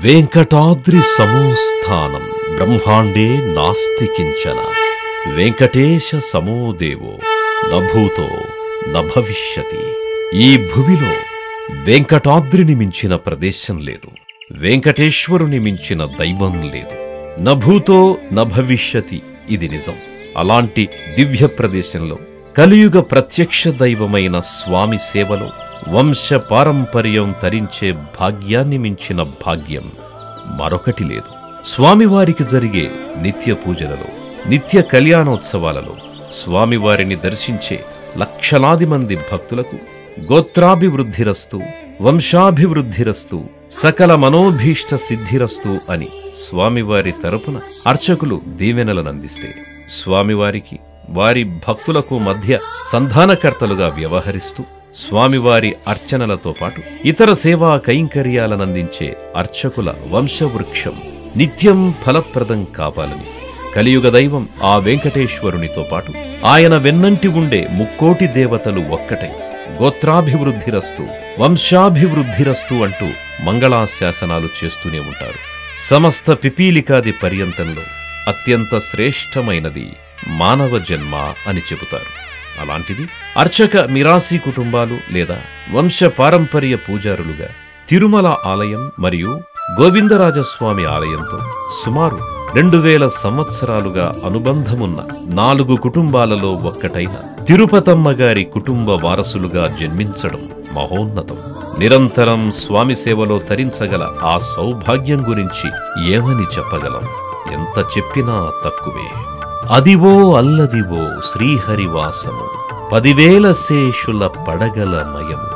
వెంకటాద్రి సమోస్థానం బ్రహ్మాండే నాస్తి కించన వెంకటేశ సమోదేవో నభూతో నభవిష్యతి ఈ భువిలో వెంకటాద్రిని మించిన ప్రదేశం లేదు వెంకటేశ్వరుని మించిన దైవం లేదు నభూతో నభవిష్యతి ఇది నిజం అలాంటి దివ్య ప్రదేశంలో కలియుగ ప్రత్యక్ష దైవమైన స్వామి సేవలో వంశ పారంపర్యం తరించే భాగ్యాన్ని మించిన భాగ్యం మరొకటి లేదు స్వామివారికి జరిగే నిత్య పూజలలో నిత్య కళ్యాణోత్సవాలలో స్వామివారిని దర్శించే లక్షలాది మంది భక్తులకు గోత్రాభివృద్ధిరస్తు వంశాభివృద్ధిరస్తు సకల మనోభీష్ట సిద్ధిరస్తు అని స్వామివారి తరపున అర్చకులు దీవెనలనందిస్తే స్వామివారికి వారి భక్తులకు మధ్య సంధానకర్తలుగా వ్యవహరిస్తూ స్వామివారి అర్చనలతో పాటు ఇతర సేవా కైంకర్యాలనందించే అర్చకుల వంశవృక్షం నిత్యం ఫలప్రదం కావాలని కలియుగ దైవం ఆ వెంకటేశ్వరునితో పాటు ఆయన వెన్నంటి ఉండే ముక్కోటి దేవతలు ఒక్కటై గోత్రాభివృద్ధిరస్తు వంశాభివృద్ధిరస్తు అంటూ మంగళాశాసనాలు చేస్తూనే ఉంటారు సమస్త పిపీలికాది పర్యంతంలో అత్యంత శ్రేష్టమైనది మానవ జన్మ అని చెబుతారు అలాంటిది అర్చక మిరాసి కుటుంబాలు లేదా వంశ పారంపర్య పూజారులుగా తిరుమల ఆలయం మరియు గోవిందరాజస్వామి ఆలయంతో సుమారు రెండు వేల సంవత్సరాలుగా అనుబంధమున్న నాలుగు కుటుంబాలలో ఒక్కటైన తిరుపతమ్మ గారి కుటుంబ వారసులుగా జన్మించడం మహోన్నతం నిరంతరం స్వామి సేవలో తరించగల ఆ సౌభాగ్యం గురించి ఏమని చెప్పగలం ఎంత చెప్పినా తక్కువే అదివో అల్లదివో శ్రీహరివాసము పదివేల శేషుల పడగల మయము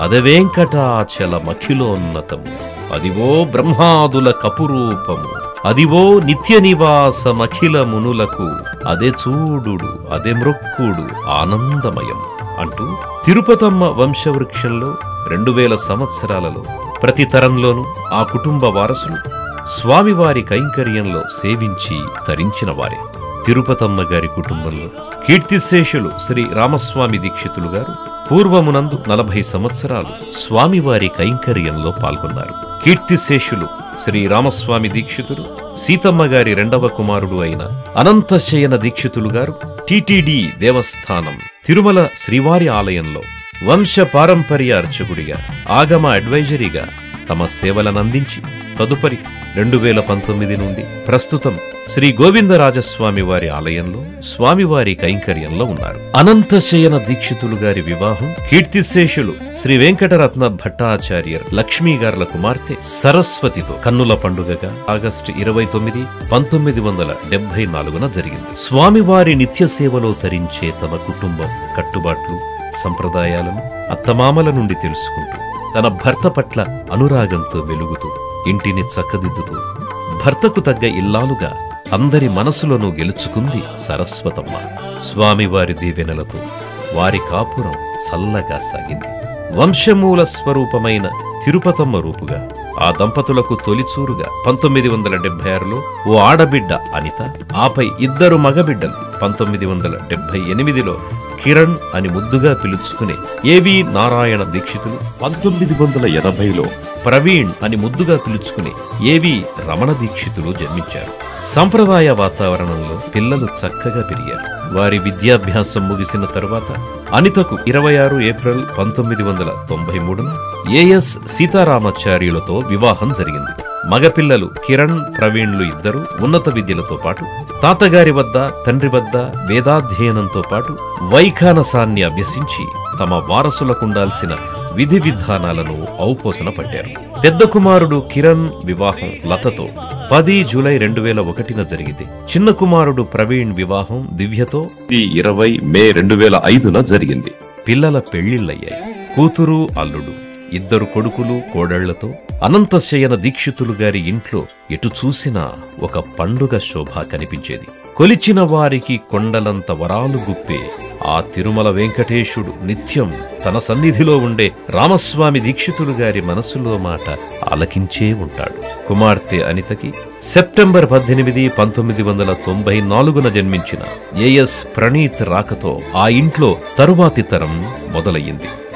అదవేంకటాచల మఖిలోన్నతము అదివో బ్రహ్మాదుల కపురూపము అదివో నిత్య నివాసమఖిల మునులకు అదే చూడుడు అదే మృక్కుడు ఆనందమయం అంటూ తిరుపతమ్మ వంశవృక్షంలో రెండు వేల సంవత్సరాలలో ప్రతి తరంలోనూ ఆ కుటుంబ వారసులు స్వామివారి కైంకర్యంలో సేవించి తరించిన వారే తిరుపతమ్మ గారి కుటుంబంలో కీర్తిశేషులు శ్రీ రామస్వామి దీక్షితులు గారు పూర్వమునందు నలభై సంవత్సరాలు స్వామివారి కైంకర్యంలో పాల్గొన్నారు కీర్తిశేషులు శ్రీ రామస్వామి దీక్షితులు సీతమ్మ గారి రెండవ కుమారుడు అయిన అనంతశయన దీక్షితులు గారు టిటిడి దేవస్థానం తిరుమల శ్రీవారి ఆలయంలో వంశ పారంపర్య అర్చకుడిగా ఆగమ అడ్వైజరీగా తమ సేవలనందించి తదుపరి రెండు వేల పంతొమ్మిది నుండి ప్రస్తుతం శ్రీ గోవిందరాజస్వామి వారి ఆలయంలో స్వామివారి కైంకర్యంలో ఉన్నారు అనంతశయన దీక్షితులు గారి వివాహం కీర్తిశేషులు శ్రీ వెంకటరత్న భట్టాచార్యర్ లక్ష్మీ గార్ల కుమార్తె సరస్వతితో కన్నుల పండుగగా ఆగస్టు ఇరవై తొమ్మిది పంతొమ్మిది వందల డెబ్బై నాలుగున జరిగింది స్వామివారి నిత్య సేవలో తరించే తమ కుటుంబం కట్టుబాట్లు సంప్రదాయాలను అత్తమామల నుండి తెలుసుకుంటూ తన భర్త పట్ల అనురాగంతో వెలుగుతూ ఇంటిని చక్కదిద్దుతూ భర్తకు తగ్గ ఇల్లాలుగా అందరి మనసులను గెలుచుకుంది సరస్వతమ్మ స్వామివారి దీవెనలతో వారి కాపురం చల్లగా సాగింది వంశమూల స్వరూపమైన తిరుపతమ్మ రూపుగా ఆ దంపతులకు తొలిచూరుగా పంతొమ్మిది వందల డెబ్బై ఆరులో ఓ ఆడబిడ్డ అనిత ఆపై ఇద్దరు మగబిడ్డలు పంతొమ్మిది వందల డెబ్బై ఎనిమిదిలో కిరణ్ అని ముద్దుగా పిలుచుకునే ఏవి నారాయణ దీక్షితులు పంతొమ్మిది వందల ఎనభైలో ప్రవీణ్ అని ముద్దుగా పిలుచుకునే ఏవి రమణ దీక్షితులు జన్మించారు సంప్రదాయ వాతావరణంలో పిల్లలు చక్కగా పెరిగారు వారి విద్యాభ్యాసం ముగిసిన తరువాత అనితకు ఇరవై ఆరు ఏప్రిల్ పంతొమ్మిది వందల తొంభై మూడున ఏఎస్ సీతారామాచార్యులతో వివాహం జరిగింది మగపిల్లలు కిరణ్ ప్రవీణ్లు ఇద్దరు ఉన్నత విద్యలతో పాటు తాతగారి వద్ద తండ్రి వద్ద వేదాధ్యయనంతో పాటు వైఖానసాన్ని అభ్యసించి తమ వారసులకుండాల్సిన విధి విధానాలను ఔపోసన పట్టారు పెద్ద కుమారుడు కిరణ్ వివాహం లతతో పది జూలై రెండు వేల ఒకటిన జరిగితే చిన్న కుమారుడు ప్రవీణ్ వివాహం దివ్యతో ఈ ఇరవై మే రెండు వేల ఐదున జరిగింది పిల్లల పెళ్లిళ్లయ్యాయి కూతురు అల్లుడు ఇద్దరు కొడుకులు కోడళ్లతో అనంతశయన దీక్షితులు గారి ఇంట్లో ఎటు చూసినా ఒక పండుగ శోభ కనిపించేది కొలిచిన వారికి కొండలంత వరాలు గుప్పే ఆ తిరుమల వెంకటేశుడు నిత్యం తన సన్నిధిలో ఉండే రామస్వామి దీక్షితులు గారి మనసులో మాట ఆలకించే ఉంటాడు కుమార్తె అనితకి సెప్టెంబర్ పద్దెనిమిది పంతొమ్మిది వందల తొంభై నాలుగున జన్మించిన ఏఎస్ ప్రణీత్ రాకతో ఆ ఇంట్లో తరువాతి తరం మొదలయ్యింది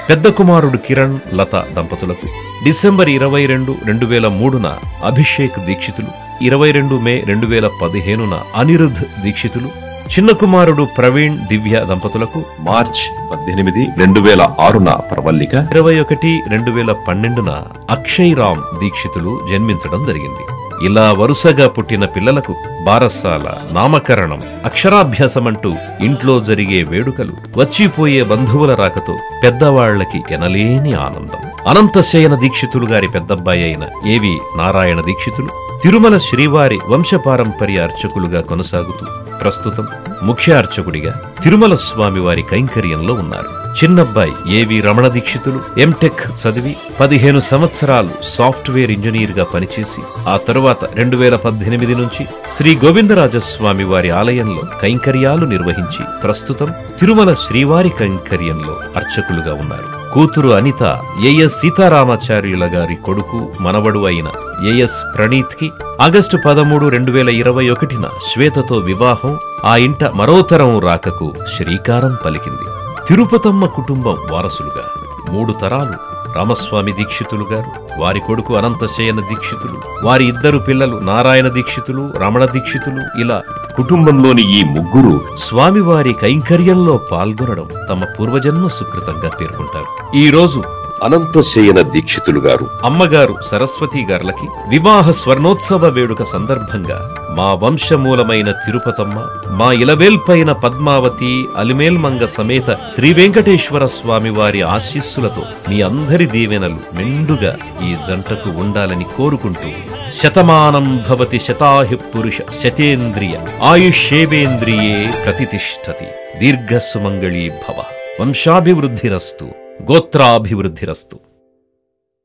పెద్ద కుమారుడు కిరణ్ లత దంపతులకు డిసెంబర్ ఇరవై రెండు రెండు వేల మూడున అభిషేక్ దీక్షితులు ఇరవై రెండు మే రెండు వేల పదిహేనున అనిరుద్ధ్ దీక్షితులు చిన్న కుమారుడు ప్రవీణ్ దివ్య దంపతులకు మార్చ్ పద్దెనిమిది రెండు వేల ఆరున ప్రవల్లిక ఇరవై ఒకటి రెండు వేల పన్నెండున అక్షయ్ రామ్ దీక్షితులు జన్మించడం జరిగింది ఇలా వరుసగా పుట్టిన పిల్లలకు బారసాల నామకరణం అక్షరాభ్యాసం అంటూ ఇంట్లో జరిగే వేడుకలు వచ్చిపోయే బంధువుల రాకతో పెద్దవాళ్లకి ఎనలేని ఆనందం అనంతశయన దీక్షితులు గారి పెద్దబ్బాయి అయిన ఏవి నారాయణ దీక్షితులు తిరుమల శ్రీవారి వంశపారంపర్య అర్చకులుగా కొనసాగుతూ ప్రస్తుతం ముఖ్య అర్చకుడిగా తిరుమల స్వామి వారి కైంకర్యంలో ఉన్నారు చిన్నబ్బాయి ఏవి రమణ దీక్షితులు ఎంటెక్ చదివి పదిహేను సంవత్సరాలు సాఫ్ట్వేర్ ఇంజనీర్ గా పనిచేసి ఆ తరువాత రెండు వేల పద్దెనిమిది నుంచి శ్రీ గోవిందరాజస్వామి వారి ఆలయంలో కైంకర్యాలు నిర్వహించి ప్రస్తుతం తిరుమల శ్రీవారి కైంకర్యంలో అర్చకులుగా ఉన్నారు కూతురు అనిత ఏఎస్ సీతారామాచార్యుల గారి కొడుకు మనవడు అయిన ఏఎస్ ప్రణీత్ కి ఆగస్టు పదమూడు రెండు వేల ఇరవై ఒకటిన శ్వేతతో వివాహం ఆ ఇంట మరోతరం రాకకు శ్రీకారం పలికింది తిరుపతమ్మ కుటుంబం వారసులుగా మూడు తరాలు రామస్వామి దీక్షితులు గారు వారి కొడుకు అనంతశయన దీక్షితులు వారి ఇద్దరు పిల్లలు నారాయణ దీక్షితులు రమణ దీక్షితులు ఇలా కుటుంబంలోని ఈ ముగ్గురు స్వామివారి కైంకర్యంలో పాల్గొనడం తమ పూర్వజన్మ సుకృతంగా పేర్కొంటారు ఈ రోజు అనంతశయన దీక్షితులు గారు అమ్మగారు సరస్వతి గార్లకి వివాహ స్వర్ణోత్సవ వేడుక సందర్భంగా మా వంశమూలమైన తిరుపతమ్మ మా ఇలవేల్పైన పద్మావతి అలిమేల్మంగ సమేత శ్రీ వెంకటేశ్వర స్వామి వారి ఆశీస్సులతో మీ అందరి దీవెనలు మెండుగా ఈ జంటకు ఉండాలని కోరుకుంటూ శతమానం భవతి శతాహి పురుష శతేంద్రియ ఆయుష్యేవేంద్రియే ప్రతితిష్టతి దీర్ఘ సుమంగళీ భవ వంశాభివృద్ధిరస్తు గోత్రాభివృద్ధిరస్తు